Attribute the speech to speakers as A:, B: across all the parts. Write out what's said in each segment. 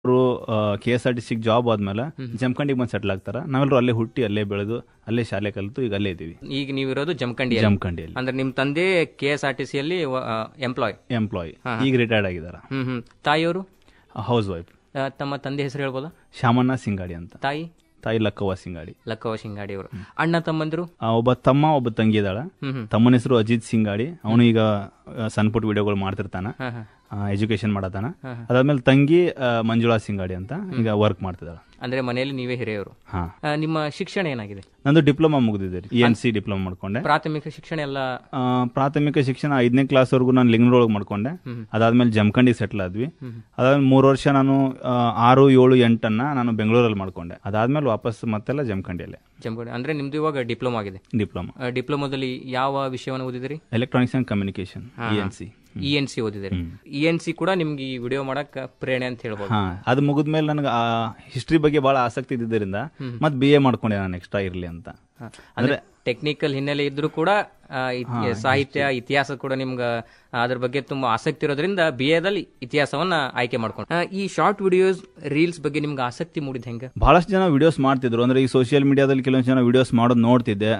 A: ಅವರು K S R T ಸಿಗೆ job ಆದ್ಮೇಲೆ ಜಮಖಂಡಿಗೆ ಬಂದು ಸೆಟ್ಲ್ ಆಗ್ತಾರ ನಾವೆಲ್ಲರೂ ಅಲ್ಲೇ ಹುಟ್ಟಿ ಅಲ್ಲೇ ಬೆಳೆದು ಅಲ್ಲೇ ಶಾಲೆ ಕಲಿತು ಈಗ ಅಲ್ಲೇ ಇದ್ದೀವಿ
B: ಈಗ ನೀವಿರೋದು ಜಮಖಂಡಿ
A: ಜಮಖಂಡಿಯಲ್ಲಿ
B: ಅಂದ್ರೆ ನಿಮ್ ತಂದೆ K S R T C ಅಲ್ಲಿ ಎಂಪ್ಲಾಯ್
A: ಎಂಪ್ಲಾಯ್ ಈಗ ರಿಟೈರ್ಡ್ ಆಗಿದಾರ
B: ಹ್ಮ್ ಹ್ಮ್ ತಾಯಿಯವರು
A: ಹೌಸ್ ವೈಫ್
B: ಆ, ತಮ್ಮ ತಂದೆ ಹೆಸರು ಹೇಳ್ಬೋದಾ
A: ಶಾಮಣ್ಣ ಸಿಂಗಾಡಿ ಅಂತ
B: ತಾಯಿ
A: ತಾಯಿ ಲಕ್ಕವ್ವ ಸಿಂಗಾಡಿ
B: ಲಕ್ಕವ ಶಿಂಗಾಡಿ ಅವರು ಅಣ್ಣ ತಮ್ಮಂದ್ರು
A: ಆ, ಒಬ್ಬ ತಮ್ಮ ಒಬ್ಬ ತಂಗಿ ಇದಾಳ
B: ಹ್ಮ್ ಹ್ಮ್
A: ತಮ್ಮನ ಹೆಸರು ಅಜಿತ್ ಸಿಂಗಾಡಿ ಅವನು ಈಗ ಆ, ಸಣ್ಣ ಪುಟ್ಟ ವಿಡಿಯೋಗಳು ಮಾಡ್ತಿರ್ತಾನ
B: ಹಾ ಹಾ
A: ಎಜುಕೇಶನ್ ಮಾಡತಾನ ಅದಾದ್ಮೇಲೆ ತಂಗಿ ಆ, ಮಂಜುಳಾ ಸಿಂಗಾಡಿ ಅಂತ ಈಗ ವರ್ಕ್ ಮಾಡ್ತಿದ್ದಾಳ
B: ಅಂದ್ರೆ ಮನೆಯಲ್ಲಿ ನೀವೇ ಹಿರಿಯವರು
A: ಹಾ
B: ಆ, ನಿಮ್ಮ ಶಿಕ್ಷಣ ಏನಾಗಿದೆ
A: ನಂದು ಡಿಪ್ಲೊಮಾ ಮುಗಿದಿದೆ ಇ ಎನ್ ಸಿ ಡಿಪ್ಲೊಮಾ ಮಾಡ್ಕೊಂಡೆ
B: ಪ್ರಾಥಮಿಕ ಶಿಕ್ಷಣ ಎಲ್ಲ
A: ಆ, ಪ್ರಾಥಮಿಕ ಶಿಕ್ಷಣ ಐದನೇ ಕ್ಲಾಸ್ವರೆಗೂ ನಾನು ಲಿಂಗನೊಳಗೆ ಮಾಡ್ಕೊಂಡೆ ಅದಾದ್ಮೇಲೆ ಜಮಖಂಡಿ ಸೆಟ್ಲ್ ಆದ್ವಿ ಅದಾದ್ಮೇಲೆ ಮೂರು ವರ್ಷ ನಾನು ಆ, ಆರು ಏಳು ಎಂಟನ್ನ ನಾನು ಬೆಂಗಳೂರಲ್ಲಿ ಮಾಡ್ಕೊಂಡೆ ಅದಾದ್ಮೇಲೆ ವಾಪಸ್ ಮತ್ತೆಲ್ಲ ಜಮಖಂಡಿಯಲ್ಲೇ
B: ಜಮಖಂಡಿ ಅಂದ್ರೆ ನಿಮ್ದು ಇವಾಗ ಡಿಪ್ಲೊಮಾ ಆಗಿದೆ
A: ಡಿಪ್ಲೊಮಾ
B: ಆ, ಡಿಪ್ಲೊಮಾದಲ್ಲಿ ಯಾವ ವಿಷಯವನ್ನು ಓದಿದಿರಿ
A: electronics and communication E N C
B: E N C ಓದಿದಿರಿ ಇ ಎನ್ ಸಿ ಕೂಡ ನಿಮ್ಗೆ ಈ ವಿಡಿಯೋ ಮಾಡಕ್ ಪ್ರೇರಣೆ ಅಂತ ಹೇಳ್ಬೋದು
A: ಹಾ ಅದು ಮುಗಿದ್ಮೇಲೆ ನನಗೆ ಆ ಹಿಸ್ಟ್ರಿ ಬಗ್ಗೆ ಬಹಳ ಆಸಕ್ತಿ ಇದ್ದಿದ್ದರಿಂದ ಮತ್ತೆ ಬಿ ಎ ಮಾಡ್ಕೊಂಡೆ ನಾನು ಎಕ್ಸ್ಟ್ರಾ ಇರ್ಲಿ ಅಂತ
B: ಹ. ಅಂದ್ರೆ ಟೆಕ್ನಿಕಲ್ ಹಿನ್ನೆಲೆ ಇದ್ರೂ ಕೂಡ ಆ, ಇತಿ- ಸಾಹಿತ್ಯ ಇತಿಹಾಸ ಕೂಡ ನಿಮ್ಗೆ ಅದ್ರ ಬಗ್ಗೆ ತುಂಬಾ ಆಸಕ್ತಿ ಇರೋದ್ರಿಂದ ಬಿ ಎದಲ್ಲಿ ಇತಿಹಾಸವನ್ನ ಆಯ್ಕೆ ಮಾಡ್ಕೊಂಡು ಆ, ಈ ಶಾರ್ಟ್ ವಿಡಿಯೋಸ್ ರೀಲ್ಸ್ ಬಗ್ಗೆ ನಿಮ್ಗೆ ಆಸಕ್ತಿ ಮೂಡಿದ ಹೆಂಗ
A: ಬಹಳಷ್ಟು ಜನ ವಿಡಿಯೋಸ್ ಮಾಡ್ತಿದ್ರು ಅಂದ್ರೆ ಈ ಸೋಷಿಯಲ್ ಮೀಡಿಯಾದಲ್ಲಿ ಕೆಲವೊಂದು ಜನ ವಿಡಿಯೋಸ್ ಮಾಡೋದು ನೋಡ್ತಿದ್ದೆ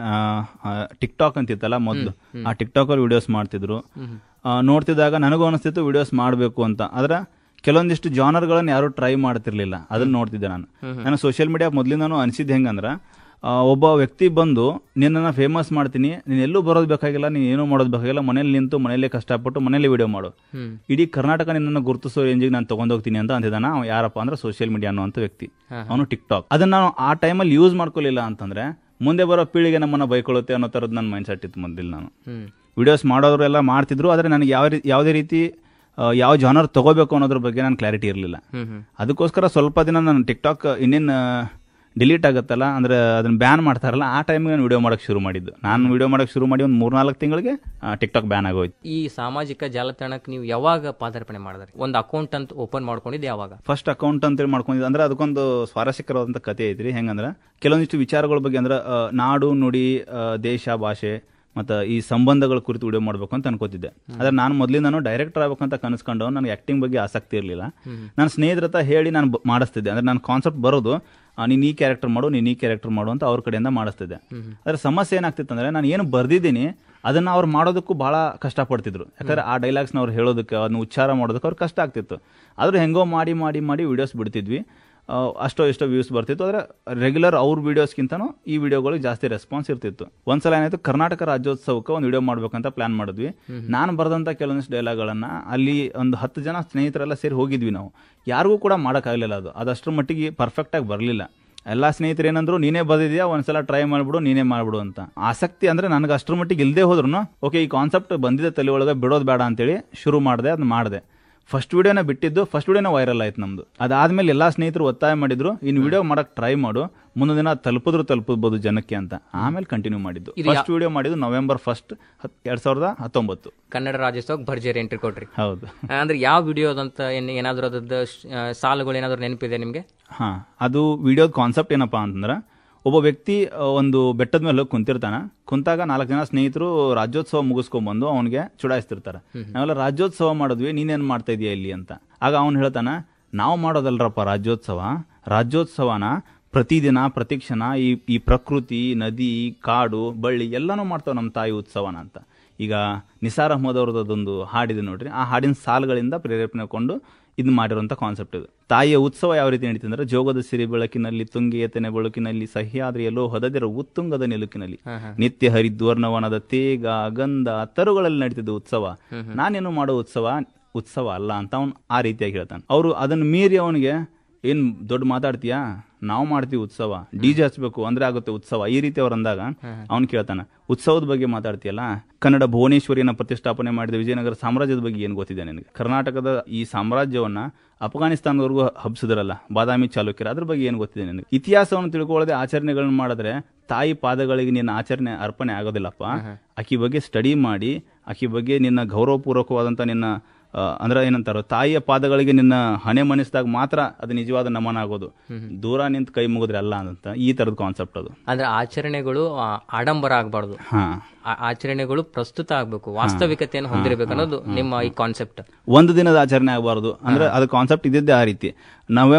A: ಟಿಕ್ ಟಾಕ್ ಅಂತಿತ್ತಲ್ಲ ಮೊದಲು ಆ ಟಿಕ್ ಟಾಕ್ ಅಲ್ಲಿ ವಿಡಿಯೋಸ್ ಮಾಡ್ತಿದ್ರು ಆ, ನೋಡ್ತಿದ್ದಾಗ ನನಗೂ ಅನಿಸ್ತಿತ್ತು ವಿಡಿಯೋಸ್ ಮಾಡಬೇಕು ಅಂತ ಆದ್ರೆ ಕೆಲವೊಂದಿಷ್ಟು ಜಾನರ್ಗಳನ್ನ ಯಾರು ಟ್ರೈ ಮಾಡ್ತಿರ್ಲಿಲ್ಲ ಅದನ್ನ ನೋಡ್ತಿದ್ದೆ ನಾನು ನಾನು ಸೋಷಿಯಲ್ ಮೀಡಿಯಾ ಮೊದಲಿಂದನೂ ಅನಿಸಿದ್ದು ಹೆಂಗಂದ್ರ ಆ, ಒಬ್ಬ ವ್ಯಕ್ತಿ ಬಂದು ನಿನ್ನನ್ನು ಫೇಮಸ್ ಮಾಡ್ತೀನಿ ನೀನು ಎಲ್ಲೂ ಬರೋದು ಬೇಕಾಗಿಲ್ಲ ನೀನು ಏನೂ ಮಾಡೋದು ಬೇಕಾಗಿಲ್ಲ ಮನೇಲಿ ನಿಂತು ಮನೇಲಿ ಕಷ್ಟಪಟ್ಟು ಮನೇಲಿ ವಿಡಿಯೋ ಮಾಡು
B: ಹ್ಮ್
A: ಇಡೀ ಕರ್ನಾಟಕ ನಿನ್ನನ್ನು ಗುರುತಿಸೋ ರೇಂಜಿಗೆ ನಾನು ತಗೊಂಡೋಗ್ತೀನಿ ಅಂತ ಅಂತಿದ್ದಾನ ಅವ ಯಾರಪ್ಪ ಅಂದ್ರೆ ಸೋಷಿಯಲ್ ಮೀಡಿಯಾ ಅನ್ನುವಂಥ ವ್ಯಕ್ತಿ ಅವನು ಟಿಕ್ ಟಾಕ್ ಅದನ್ನ ನಾನು ಆ ಟೈಮಲ್ಲಿ ಯೂಸ್ ಮಾಡ್ಕೊಳ್ಳಿಲ್ಲ ಅಂತಂದ್ರೆ ಮುಂದೆ ಬರೋ ಪೀಳಿಗೆ ನಮ್ಮನ್ನ ಬೈಕೊಳ್ಳುತ್ತೆ ಅನ್ನೋ ಥರದ್ದು ನನ್ನ ಮೈಂಡ್ ಸೆಟ್ ಇತ್ತು ಮೊದಲು ನಾನು
B: ಹ್ಮ್
A: ವಿಡಿಯೋಸ್ ಮಾಡೋರು ಎಲ್ಲ ಮಾಡ್ತಿದ್ರು ಆದರೆ ನನಗೆ ಯಾವ ರೀ- ಯಾವುದೇ ರೀತಿ ಆ, ಯಾವ ಜಾನರ್ ತಗೋಬೇಕು ಅನ್ನೋದ್ರ ಬಗ್ಗೆ ನಾನು ಕ್ಲಾರಿಟಿ ಇರಲಿಲ್ಲ
B: ಹ್ಮ್ ಹ್ಮ್
A: ಅದಕ್ಕೋಸ್ಕರ ಸ್ವಲ್ಪ ದಿನ ನಾನು ಟಿಕ್ ಟಾಕ್ ಇನ್ನೇನು ಡಿಲೀಟ್ ಆಗುತ್ತಲ್ಲ ಅಂದ್ರೆ ಅದನ್ನ ಬ್ಯಾನ್ ಮಾಡ್ತಾರಲ್ಲ ಆ ಟೈಮಿಗೆ ನಾನು ವಿಡಿಯೋ ಮಾಡೋಕೆ ಶುರು ಮಾಡಿದ್ದು ನಾನು ವಿಡಿಯೋ ಮಾಡೋಕೆ ಶುರು ಮಾಡಿ ಒಂದು ಮೂರ್ನಾಲ್ಕು ತಿಂಗಳಿಗೆ ಟಿಕ್ ಟಾಕ್ ಬ್ಯಾನ್ ಆಗೋಯ್ತು
B: ಈ ಸಾಮಾಜಿಕ ಜಾಲತಾಣಕ್ಕೆ ನೀವು ಯಾವಾಗ ಪಾದಾರ್ಪಣೆ ಮಾಡಿದ್ರಿ ಒಂದು ಅಕೌಂಟ್ ಅಂತ ಓಪನ್ ಮಾಡ್ಕೊಂಡಿದ್ದು ಯಾವಾಗ
A: ಫಸ್ಟ್ ಅಕೌಂಟ್ ಅಂತೇಳಿ ಮಾಡ್ಕೊಂಡಿದ್ದೆ ಅಂದ್ರೆ ಅದಕ್ಕೊಂದು ಸ್ವಾರಸ್ಯಕರವಾದಂಥ ಕಥೆ ಐತ್ರಿ ಹೆಂಗಂದ್ರೆ ಕೆಲವೊಂದಿಷ್ಟು ವಿಚಾರಗಳ ಬಗ್ಗೆ ಅಂದ್ರೆ ಆ, ನಾಡು ನುಡಿ ಆ, ದೇಶ ಭಾಷೆ ಮತ್ತು ಈ ಸಂಬಂಧಗಳ ಕುರಿತು ವಿಡಿಯೋ ಮಾಡ್ಬೇಕು ಅಂತ ಅನ್ಕೋತಿದ್ದೆ ಆದ್ರೆ ನಾನು ಮೊದಲಿಂದ ನಾನು ಡೈರೆಕ್ಟರ್ ಆಗ್ಬೇಕಂತ ಕನಸ್ಕೊಂಡು ನನಗೆ ಆಕ್ಟಿಂಗ್ ಬಗ್ಗೆ ಆಸಕ್ತಿ ಇರಲಿಲ್ಲ ನನ್ನ ಸ್ನೇಹಿತರ ಹತ್ರ ಹೇಳಿ ನಾನು ಬ- ಮಾಡಿಸ್ತಿದ್ದೆ ಅಂದ್ರೆ ನನ್ನ ಕಾನ್ಸೆಪ್ಟ್ ಬರೋದು ಆ, ನೀನ್ ಈ ಕ್ಯಾರೆಕ್ಟರ್ ಮಾಡು ನೀನ್ ಈ ಕ್ಯಾರೆಕ್ಟರ್ ಮಾಡು ಅಂತ ಅವ್ರ ಕಡೆಯಿಂದ ಮಾಡಿಸ್ತಿದ್ದೆ ಅದ್ರ ಸಮಸ್ಯೆ ಏನಾಗ್ತಿತ್ತು ಅಂದ್ರೆ ನಾನು ಏನು ಬರ್ದಿದ್ದೀನಿ ಅದನ್ನ ಅವ್ರು ಮಾಡೋದಕ್ಕೂ ಬಹಳ ಕಷ್ಟಪಡ್ತಿದ್ರು ಯಾಕಂದ್ರೆ ಆ ಡೈಲಾಗ್ಸ್ನ ಅವ್ರು ಹೇಳೋದಕ್ಕೆ ಅದನ್ನ ಉಚ್ಚಾರ ಮಾಡೋದಕ್ಕೆ ಅವ್ರು ಕಷ್ಟ ಆಗ್ತಿತ್ತು ಆದ್ರೂ ಹೆಂಗೋ ಮಾಡಿ ಮಾಡಿ ಮಾಡಿ ವಿಡಿಯೋಸ್ ಬಿಡ್ತಿದ್ವಿ ಆ, ಅಷ್ಟೋ ಇಷ್ಟೋ ವ್ಯೂಸ್ ಬರ್ತಿತ್ತು ಆದರೆ ರೆಗ್ಯುಲರ್ ಅವ್ರ ವಿಡಿಯೋಸ್ಗಿಂತನೂ ಈ ವಿಡಿಯೋಗಳಿಗೆ ಜಾಸ್ತಿ ರೆಸ್ಪಾನ್ಸ್ ಇರ್ತಿತ್ತು ಒಂದ್ಸಲ ಏನಾಯ್ತು ಕರ್ನಾಟಕ ರಾಜ್ಯೋತ್ಸವಕ್ಕೆ ಒಂದು ವಿಡಿಯೋ ಮಾಡ್ಬೇಕಂತ ಪ್ಲಾನ್ ಮಾಡಿದ್ವಿ ನಾನು ಬರೆದಂಥ ಕೆಲವೊಂದಿಷ್ಟು ಡೈಲಾಗ್ಗಳನ್ನ ಅಲ್ಲಿ ಒಂದು ಹತ್ತು ಜನ ಸ್ನೇಹಿತರೆಲ್ಲ ಸೇರಿ ಹೋಗಿದ್ವಿ ನಾವು ಯಾರಿಗೂ ಕೂಡ ಮಾಡೋಕ್ಕಾಗಲಿಲ್ಲ ಅದು ಅದಷ್ಟರ ಮಟ್ಟಿಗೆ ಪರ್ಫೆಕ್ಟಾಗಿ ಬರಲಿಲ್ಲ ಎಲ್ಲ ಸ್ನೇಹಿತರು ಏನಂದ್ರು ನೀನೇ ಬರೆದಿದ್ಯಾ ಒಂದ್ಸಲ ಟ್ರೈ ಮಾಡ್ಬಿಡು ನೀನೇ ಮಾಡ್ಬಿಡು ಅಂತ ಆಸಕ್ತಿ ಅಂದ್ರೆ ನನಗೆ ಅಷ್ಟರ ಮಟ್ಟಿಗೆ ಇಲ್ಲದೆ ಹೋದ್ರು ಓಕೆ ಈ ಕಾನ್ಸೆಪ್ಟ್ ಬಂದಿದೆ ತಲೆ ಒಳಗೆ ಬಿಡೋದು ಬೇಡ ಅಂತೇಳಿ ಶುರು ಮಾಡಿದೆ ಅದನ್ನ ಮಾಡಿದೆ ಫಸ್ಟ್ ವಿಡಿಯೋನ ಬಿಟ್ಟಿದ್ದು ಫಸ್ಟ್ ವಿಡಿಯೋನ ವೈರಲ್ ಆಯ್ತು ನಮ್ದು ಅದಾದ್ಮೇಲೆ ಎಲ್ಲಾ ಸ್ನೇಹಿತರು ಒತ್ತಾಯ ಮಾಡಿದ್ರು ಇನ್ ವಿಡಿಯೋ ಮಾಡಕ್ ಟ್ರೈ ಮಾಡು ಮುಂದಿನ ದಿನ ತಲುಪಿದ್ರು ತಲುಪಬಹುದು ಜನಕ್ಕೆ ಅಂತ ಆಮೇಲೆ ಕಂಟಿನ್ಯೂ ಮಾಡಿದ್ದು ಫಸ್ಟ್ ವಿಡಿಯೋ ಮಾಡಿದ್ದು ನವೆಂಬರ್ ಫಸ್ಟ್ ಎರಡ್ ಸಾವಿರದ ಹತ್ತೊಂಬತ್ತು
B: ಕನ್ನಡ ರಾಜ್ಯೋತ್ಸವಕ್ಕೆ ಭರ್ಜರಿ ಎಂಟ್ರಿ ಕೊಟ್ರಿ
A: ಹೌದು
B: ಅಂದ್ರೆ ಯಾವ ವಿಡಿಯೋದಂತ ಏನ್ ಏನಾದ್ರು ಅದ್ರದ್ದು ಶ- ಆ, ಸಾಲುಗಳು ಏನಾದ್ರು ನೆನಪಿದೆ ನಿಮ್ಗೆ
A: ಹಾ ಅದು ವಿಡಿಯೋದ ಕಾನ್ಸೆಪ್ಟ್ ಏನಪ್ಪಾ ಅಂತಂದ್ರೆ ಒಬ್ಬ ವ್ಯಕ್ತಿ ಆ, ಒಂದು ಬೆಟ್ಟದ ಮೇಲೆ ಹೋಗಿ ಕುಂತಿರ್ತಾನ ಕುಂತಾಗ ನಾಲ್ಕು ಜನ ಸ್ನೇಹಿತರು ರಾಜ್ಯೋತ್ಸವ ಮುಗಿಸ್ಕೊಂಡ್ಬಂದು ಅವನಿಗೆ ಚುಡಾಯಿಸ್ತಿರ್ತಾರೆ ನಾವೆಲ್ಲ ರಾಜ್ಯೋತ್ಸವ ಮಾಡಿದ್ವಿ ನೀನೇನ್ ಮಾಡ್ತಾ ಇದೀಯ ಇಲ್ಲಿ ಅಂತ ಆಗ ಅವನು ಹೇಳ್ತಾನ ನಾವು ಮಾಡೋದಲ್ರಪ್ಪ ರಾಜ್ಯೋತ್ಸವ ರಾಜ್ಯೋತ್ಸವನ ಪ್ರತಿದಿನ ಪ್ರತಿಕ್ಷಣ ಈ ಈ ಪ್ರಕೃತಿ ನದಿ ಕಾಡು ಬಳ್ಳಿ ಎಲ್ಲನೂ ಮಾಡ್ತಾವ ನಮ್ಮ ತಾಯಿ ಉತ್ಸವನ ಅಂತ ಈಗ ನಿಸಾರ್ ಅಹಮದ್ ಅವ್ರದ್ದು ಅದೊಂದು ಹಾಡಿದೆ ನೋಡ್ರಿ ಆ ಹಾಡಿನ ಸಾಲುಗಳಿಂದ ಪ್ರೇರೇಪಣೆಗೊಂಡು ಇದು ಮಾಡಿರುವಂತ ಕಾನ್ಸೆಪ್ಟ್ ಇದು ತಾಯಿಯ ಉತ್ಸವ ಯಾವ ರೀತಿ ನಡೀತದೆ ಅಂದ್ರೆ ಜೋಗದ ಸಿರಿ ಬೆಳಕಿನಲ್ಲಿ ತುಂಗಿಯ ತೆನೆ ಬೆಳಕಿನಲ್ಲಿ ಸಹ್ಯಾದ್ರಿಯಲ್ಲೋ ಹೊದದಿರ ಉತ್ತುಂಗದ ನಿಲುಕಿನಲ್ಲಿ ನಿತ್ಯ ಹರಿದ್ವರ್ಣವನದ ತೇಗ ಗಂಧ ತರುಗಳಲ್ಲಿ ನಡೀತಿದ್ದ ಉತ್ಸವ ನಾನೇನು ಮಾಡೋ ಉತ್ಸವ ಉತ್ಸವ ಅಲ್ಲ ಅಂತ ಅವ್ನು ಆ ರೀತಿಯಾಗಿ ಹೇಳ್ತಾನೆ ಅವರು ಅದನ್ನ ಮೀರಿ ಅವನಿಗೆ ಏನ್ ದೊಡ್ಡ ಮಾತಾಡ್ತೀಯಾ ನಾವು ಮಾಡ್ತೀವಿ ಉತ್ಸವ ಡಿಜೆ ಹಚ್ಬೇಕು ಅಂದ್ರೆ ಆಗುತ್ತೆ ಉತ್ಸವ ಈ ರೀತಿ ಅವ್ರು ಅಂದಾಗ ಅವ್ನು ಕೇಳ್ತಾನ ಉತ್ಸವದ ಬಗ್ಗೆ ಮಾತಾಡ್ತೀಯಲ್ಲ ಕನ್ನಡ ಭುವನೇಶ್ವರಿಯನ್ನ ಪ್ರತಿಷ್ಠಾಪನೆ ಮಾಡಿದ ವಿಜಯನಗರ ಸಾಮ್ರಾಜ್ಯದ ಬಗ್ಗೆ ಏನ್ ಗೊತ್ತಿದೆ ನಿನಗೆ ಕರ್ನಾಟಕದ ಈ ಸಾಮ್ರಾಜ್ಯವನ್ನ ಅಫ್ಘಾನಿಸ್ತಾನದವರೆಗೂ ಹಬ್ಸಿದ್ರಲ್ಲ ಬಾದಾಮಿ ಚಾಲುಕ್ಯರ ಅದ್ರ ಬಗ್ಗೆ ಏನ್ ಗೊತ್ತಿದೆ ನಿನಗೆ ಇತಿಹಾಸವನ್ನು ತಿಳ್ಕೊಳ್ಳದೆ ಆಚರಣೆಗಳನ್ನ ಮಾಡಿದ್ರೆ ತಾಯಿ ಪಾದಗಳಿಗೆ ನಿನ್ನ ಆಚರಣೆ ಅರ್ಪಣೆ ಆಗೋದಿಲ್ಲಪ್ಪ ಆಕಿ ಬಗ್ಗೆ ಸ್ಟಡಿ ಮಾಡಿ ಆಕಿ ಬಗ್ಗೆ ನಿನ್ನ ಗೌರವಪೂರ್ವಕವಾದಂತ ನಿನ್ನ ಆ, ಅಂದ್ರೆ ಏನಂತಾರ ತಾಯಿಯ ಪಾದಗಳಿಗೆ ನಿನ್ನ ಹಣೆ ಮನಿಸಿದಾಗ ಮಾತ್ರ ಅದು ನಿಜವಾದ ನಮನ ಆಗೋದು ದೂರ ನಿಂತು ಕೈ ಮುಗಿದ್ರೆ ಅಲ್ಲ ಅಂತ ಈ ತರದ ಕಾನ್ಸೆಪ್ಟ್ ಅದು
B: ಅಂದ್ರೆ ಆಚರಣೆಗಳು ಆ, ಆಡಂಬರ ಆಗಬಾರ್ದು
A: ಹಾ
B: ಆಚರಣೆಗಳು ಪ್ರಸ್ತುತ ಆಗ್ಬೇಕು ವಾಸ್ತವಿಕತೆಯನ್ನು ಹೊಂದಿರಬೇಕು ಅನ್ನೋದು ನಿಮ್ಮ ಈ ಕಾನ್ಸೆಪ್ಟ್
A: ಒಂದು ದಿನದ ಆಚರಣೆ ಆಗಬಾರ್ದು ಅಂದ್ರೆ ಅದು ಕಾನ್ಸೆಪ್ಟ್ ಇದ್ದಿದ್ದೇ ಆ ರೀತಿ ನವೆಂಬರ್